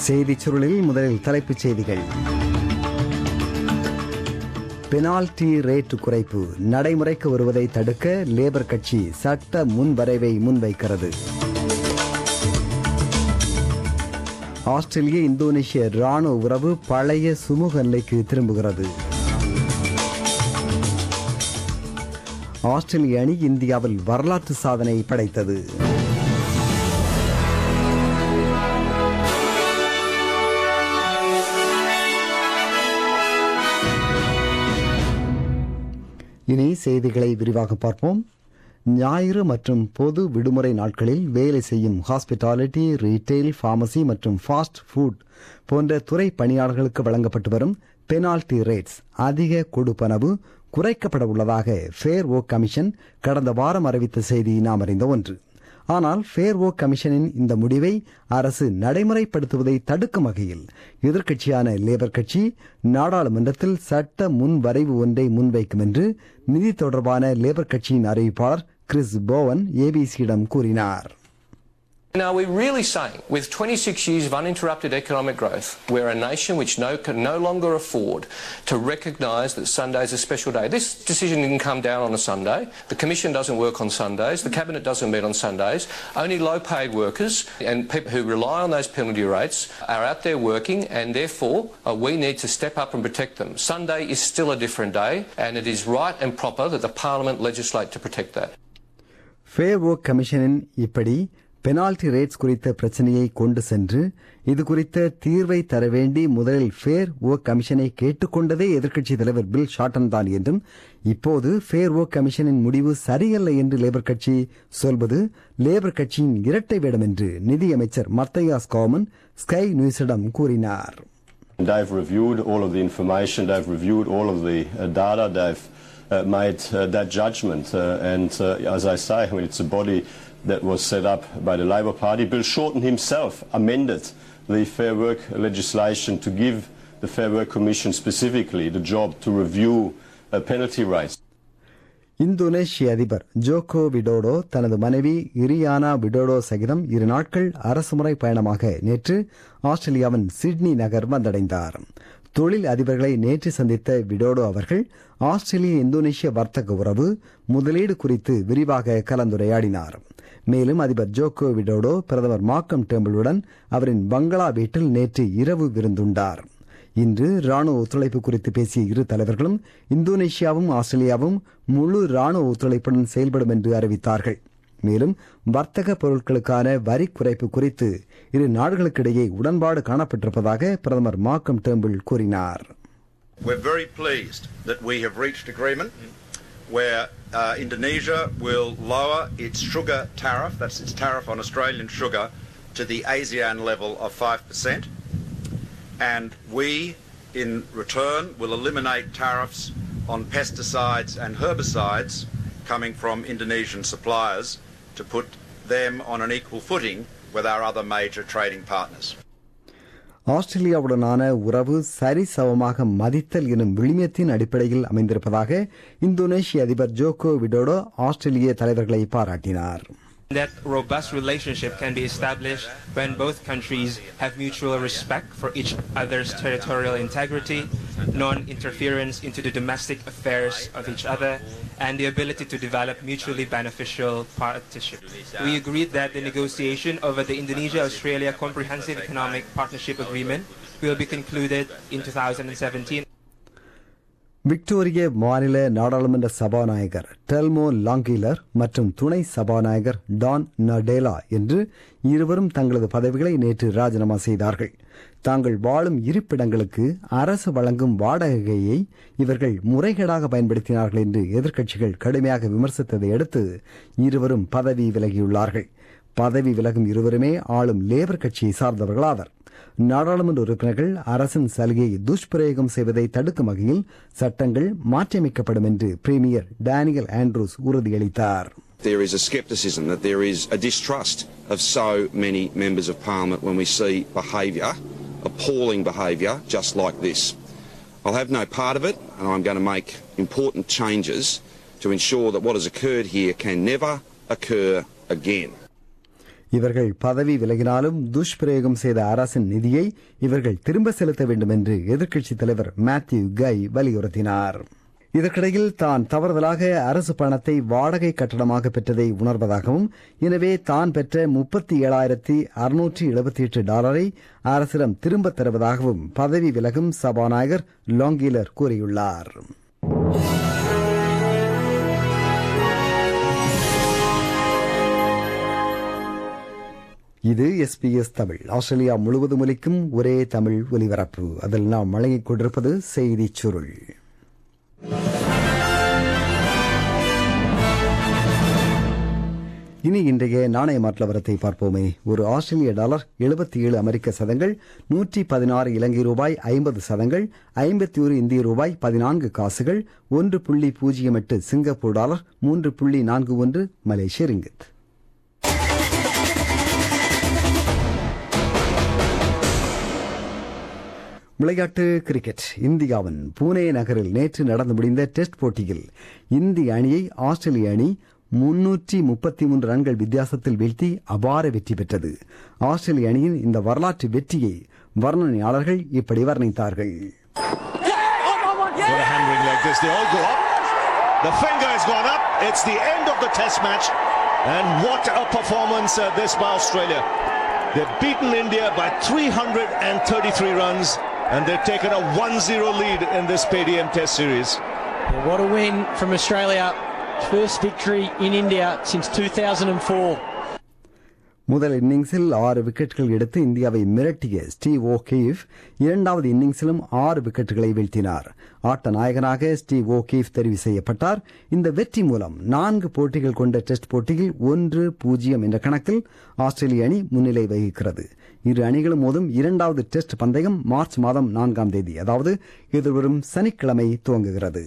செய்திச் சுருளில் முதலில் தலைப்புச் செய்திகள் பெனால்டி ரேட் குறைப்பு நடைமுறைக்கு வருவதை தடுக்க லேபர் கட்சி சட்ட முன்வரைவை முன்வைக்கிறது ஆஸ்திரேலிய இந்தோனேஷிய ராணுவ உறவு பழைய சுமூக நிலைக்கு திரும்புகிறது ஆஸ்திரேலிய அணி இந்தியாவில் வரலாற்று சாதனை படைத்தது இனி செய்திகளை விரிவாக பார்ப்போம் ஞாயிறு மற்றும் பொது விடுமுறை நாட்களில் வேலை செய்யும் ஹாஸ்பிட்டாலிட்டி ரீட்டெயில் ஃபார்மசி மற்றும் ஃபாஸ்ட் ஃபுட் போன்ற துறை பணியாளர்களுக்கு வழங்கப்பட்டு வரும் பெனால்டி ரேட்ஸ் அதிக கொடுப்பனவு குறைக்கப்பட உள்ளதாக ஃபேர் ஓ கமிஷன் கடந்த வாரம் அறிவித்த செய்தி நாம் அறிந்த ஒன்று ஆனால் ஃபேர் ஓ கமிஷனின் இந்த முடிவை அரசு நடைமுறைப்படுத்துவதை தடுக்கும் வகையில் எதிர்க்கட்சியான லேபர் கட்சி நாடாளுமன்றத்தில் சட்ட முன்வரைவு ஒன்றை முன்வைக்கும் என்று நிதி தொடர்பான லேபர் கட்சியின் அறிவிப்பாளர் கிறிஸ் போவன் ஏபிசியிடம் கூறினார் Now, are we really saying, with 26 years of uninterrupted economic growth, we're a nation which no, can no longer afford to recognise that Sunday is a special day? This decision didn't come down on a Sunday. The Commission doesn't work on Sundays. The Cabinet doesn't meet on Sundays. Only low paid workers and people who rely on those penalty rates are out there working, and therefore uh, we need to step up and protect them. Sunday is still a different day, and it is right and proper that the Parliament legislate to protect that. Fair ஓ கமிஷனின் இப்படி penalty rates குறித்த பிரச்சனையை கொண்டு சென்று இது குறித்த தீர்வை தர வேண்டி முதலில் ஃபேர் ஓ கமிஷனை கேட்டுக்கொண்டதே எதிர்க்கட்சித் தலைவர் பில் ஷார்டன் தான் என்றும் இப்போது ஃபேர் ஓ கமிஷனின் முடிவு சரியல்ல என்று லேபர் கட்சி சொல்வது லேபர் கட்சியின் இரட்டை வேடம் என்று நிதியமைச்சர் மர்த்தையாஸ் காமன் ஸ்கை நியூஸிடம் கூறினார் They've reviewed all of the information, they've reviewed all of the uh, data, they've uh, made uh, that judgment. Uh, and uh, as I say, I mean, it's a body that was set up by the Labor Party. Bill Shorten himself amended the Fair Work legislation to give the Fair Work Commission specifically the job to review uh, penalty rates. இந்தோனேஷிய அதிபர் Joko Widodo தனது மனைவி இரியானா Widodo சகிதம் இரு நாட்கள் அரசுமுறை பயணமாக நேற்று ஆஸ்திரேலியாவின் Sydney நகர் வந்தடைந்தார் தொழில் அதிபர்களை நேற்று சந்தித்த விடோடோ அவர்கள் ஆஸ்திரேலிய இந்தோனேஷிய வர்த்தக உறவு முதலீடு குறித்து விரிவாக கலந்துரையாடினார் மேலும் அதிபர் ஜோகோ விடோடோ பிரதமர் மாக்கம் டேம்பிளுடன் அவரின் பங்களா வீட்டில் நேற்று இரவு விருந்துண்டார் இன்று ராணுவ ஒத்துழைப்பு குறித்து பேசிய இரு தலைவர்களும் இந்தோனேஷியாவும் ஆஸ்திரேலியாவும் முழு ராணுவ ஒத்துழைப்புடன் செயல்படும் என்று அறிவித்தார்கள் மேலும் வர்த்தக பொருட்களுக்கான வரி குறைப்பு குறித்து இரு நாடுகளுக்கிடையே உடன்பாடு காணப்பட்டிருப்பதாக பிரதமர் மாக்கம் டேம்பிள் கூறினார் We're very pleased that we have reached agreement where uh, Indonesia will lower its sugar tariff, that's its tariff on Australian sugar, to the ASEAN level of 5%. And we, in return, will eliminate tariffs on pesticides and herbicides coming from Indonesian suppliers to put them on an equal footing with our other major trading partners. ஆஸ்திரேலியாவுடனான உறவு சரிசமமாக மதித்தல் எனும் விளிமயத்தின் அடிப்படையில் அமைந்திருப்பதாக இந்தோனேஷிய அதிபர் Joko Widodo ஆஸ்திரேலிய தலைவர்களை பாராட்டினார் That robust relationship can be established when both countries have mutual respect for each other's territorial integrity, non-interference into the domestic affairs of each other, and the ability to develop mutually beneficial partnership. We agreed that the negotiation over the Indonesia-Australia Comprehensive Economic Partnership Agreement will be concluded in 2017. Victoria மாநில நாடாளுமன்ற சபாநாயகர் டெல்மோ லாங்கீலர் மற்றும் துணை சபாநாயகர் Don நடேலா என்று இருவரும் தங்களது பதவிகளை நேற்று ராஜினாமா செய்தார்கள் தாங்கள் வாழும் இருப்பிடங்களுக்கு அரசு வழங்கும் வாடகையை இவர்கள் முறைகேடாக பயன்படுத்தினார்கள் என்று எதிர்க்கட்சிகள் கடுமையாக விமர்சித்ததை அடுத்து இருவரும் பதவி விலகியுள்ளார்கள் பதவி விலகும் இருவருமே ஆளும் லேபர் கட்சியை சார்ந்தவர்களாவர் நாடாளுமன்ற உறுப்பினர்கள் அரசின் சலுகையை துஷ்பிரயோகம் செய்வதை தடுக்கும் வகையில் சட்டங்கள் மாற்றியமைக்கப்படும் என்று பிரீமியர் டேனியல் ஆண்ட்ரூஸ் உறுதியளித்தார் There is a scepticism that there is a distrust of so many members of parliament when we see behaviour, appalling behaviour, just like this. I'll have no part of it, and I'm going to make important changes to ensure that what has occurred here can never occur again. இவர்கள் பதவி விலகினாலும் துஷ்பிரயோகம் செய்த அரசின் நிதியை இவர்கள் திரும்ப செலுத்த வேண்டும் என்று எதிர்க்கட்சித் தலைவர் மேத்யூ கை வலியுறுத்தினார் இதற்கிடையில் தான் தவறுதலாக அரசு பணத்தை வாடகை கட்டணமாக பெற்றதை உணர்வதாகவும் எனவே தான் பெற்ற முப்பத்தி ஏழாயிரத்தி அறுநூற்றி எழுபத்தி எட்டு டாலரை அரசிடம் திரும்பத் தருவதாகவும் பதவி விலகும் சபாநாயகர் லாங்கிலர் கூறியுள்ளார் இது எஸ்பிஎஸ் தமிழ் ஆஸ்திரேலியா முழுவதும் ஒலிக்கும் ஒரே தமிழ் ஒலிபரப்பு அதில் நாம் வழங்கிக் கொண்டிருப்பது செய்திச் சுருள் இனி இன்றைய நாணய மாற்றவரத்தை பார்ப்போமே ஒரு ஆஸ்திரேலிய டாலர் எழுபத்தி ஏழு அமெரிக்க சதங்கள் நூற்றி பதினாறு இலங்கை ரூபாய் ஐம்பது சதங்கள் ஐம்பத்தி ஒரு இந்திய ரூபாய் பதினான்கு காசுகள் ஒன்று புள்ளி பூஜ்ஜியம் எட்டு சிங்கப்பூர் டாலர் மூன்று புள்ளி நான்கு ஒன்று மலேசிய ரிங்கித் விளையாட்டு கிரிக்கெட் இந்தியாவின் பூனே நகரில் நேற்று நடந்து முடிந்த டெஸ்ட் போட்டியில் இந்திய அணியை ஆஸ்திரேலிய அணி முன்னூற்றி முப்பத்தி மூன்று ரன்கள் வித்தியாசத்தில் வீழ்த்தி அபார வெற்றி பெற்றது ஆஸ்திரேலிய அணியின் இந்த வரலாற்று வெற்றியை வர்ணனையாளர்கள் இப்படி வர்ணித்தார்கள் What a handling like this. They all go up. The finger has gone up. It's the end of the test match. And what a performance uh, this by Australia. They've beaten India by 333 runs and they've taken a 1-0 lead in this PDM test series. Yeah, what a win from Australia. First victory in India since 2004. முதல் இன்னிங்ஸில் ஆறு விக்கெட்டுகள் எடுத்து இந்தியாவை மிரட்டிய Steve ஓ Kyiv இரண்டாவது இன்னிங்ஸிலும் ஆறு விக்கெட்டுகளை வீழ்த்தினார் ஆட்ட நாயகனாக ஸ்டீவ் ஓ கீவ் தெரிவு செய்யப்பட்டார் இந்த வெற்றி மூலம் நான்கு போட்டிகள் கொண்ட டெஸ்ட் போட்டியில் ஒன்று பூஜ்ஜியம் என்ற கணக்கில் ஆஸ்திரேலிய அணி முன்னிலை வகிக்கிறது இரு அணிகளும் மோதும் இரண்டாவது டெஸ்ட் பந்தயம் மார்ச் மாதம் நான்காம் தேதி அதாவது எதிர்வரும் சனிக்கிழமை துவங்குகிறது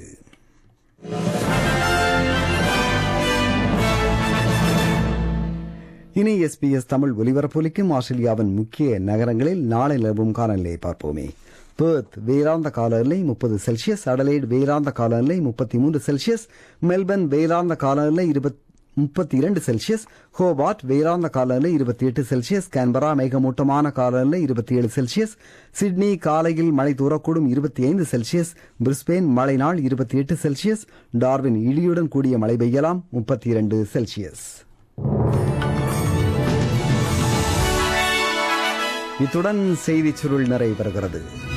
இனி எஸ்பிஎஸ் தமிழ் ஒலிபரப்பொலிக்கும் ஆஸ்திரேலியாவின் முக்கிய நகரங்களில் நாளை நிலவும் காலநிலையை பார்ப்போமே பேர்த் வேளாந்த காலநிலை முப்பது செல்சியஸ் அடலைட் வேளாந்த காலநிலை முப்பத்தி மூன்று செல்சியஸ் மெல்பர்ன் வேளாந்த காலநிலை முப்பத்தி இரண்டு செல்சியஸ் ஹோபார்ட் வேளாந்த காலநிலை இருபத்தி எட்டு செல்சியஸ் கேன்பரா மேகமூட்டமான காலநிலை இருபத்தி ஏழு செல்சியஸ் சிட்னி காலையில் மழை தூரக்கூடும் இருபத்தி ஐந்து செல்சியஸ் பிரிஸ்பெயின் மழை நாள் இருபத்தி எட்டு செல்சியஸ் டார்வின் இடியுடன் கூடிய மழை பெய்யலாம் முப்பத்தி இரண்டு செல்சியஸ் இத்துடன் செய்திச் சுருள் நிறைவு பெறுகிறது